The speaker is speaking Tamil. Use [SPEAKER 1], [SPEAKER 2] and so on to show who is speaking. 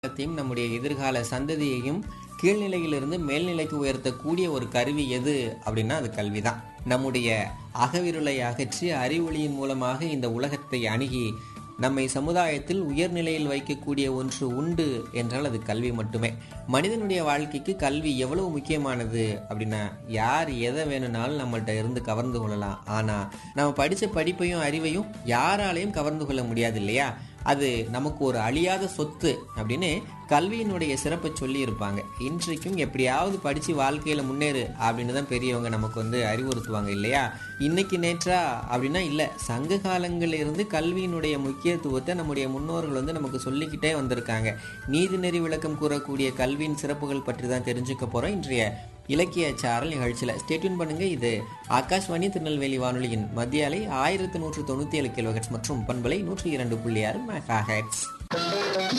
[SPEAKER 1] எதிர்காலத்தையும் நம்முடைய எதிர்கால சந்ததியையும் கீழ்நிலையிலிருந்து மேல்நிலைக்கு உயர்த்தக்கூடிய ஒரு கருவி எது அப்படின்னா அது கல்விதான் நம்முடைய அகவிருளை அகற்றி அறிவொளியின் மூலமாக இந்த உலகத்தை அணுகி நம்மை சமுதாயத்தில் உயர்நிலையில் வைக்கக்கூடிய ஒன்று உண்டு என்றால் அது கல்வி மட்டுமே மனிதனுடைய வாழ்க்கைக்கு கல்வி எவ்வளவு முக்கியமானது அப்படின்னா யார் எதை வேணும்னாலும் நம்மள்ட்ட இருந்து கவர்ந்து கொள்ளலாம் ஆனா நம்ம படிச்ச படிப்பையும் அறிவையும் யாராலையும் கவர்ந்து கொள்ள முடியாது இல்லையா அது நமக்கு ஒரு அழியாத சொத்து அப்படின்னு கல்வியினுடைய சிறப்பை சொல்லி இருப்பாங்க இன்றைக்கும் எப்படியாவது படிச்சு வாழ்க்கையில முன்னேறு அப்படின்னு தான் பெரியவங்க நமக்கு வந்து அறிவுறுத்துவாங்க இல்லையா இன்னைக்கு நேற்றா அப்படின்னா இல்ல சங்க காலங்கள்ல இருந்து கல்வியினுடைய முக்கியத்துவத்தை நம்முடைய முன்னோர்கள் வந்து நமக்கு சொல்லிக்கிட்டே வந்திருக்காங்க நீதிநெறி விளக்கம் கூறக்கூடிய கல்வியின் சிறப்புகள் பற்றி தான் தெரிஞ்சுக்க போறோம் இன்றைய இலக்கிய சாரல் நிகழ்ச்சியில் ஸ்டேட்யூன் பண்ணுங்க இது ஆகாஷ்வாணி திருநெல்வேலி வானொலியின் மத்திய அலை ஆயிரத்தி நூற்று தொண்ணூத்தி ஏழு கிலோஹெட்ஸ் மற்றும் பண்பலை நூற்றி இரண்டு புள்ளி ஆறு மெகா ஹெட்ஸ்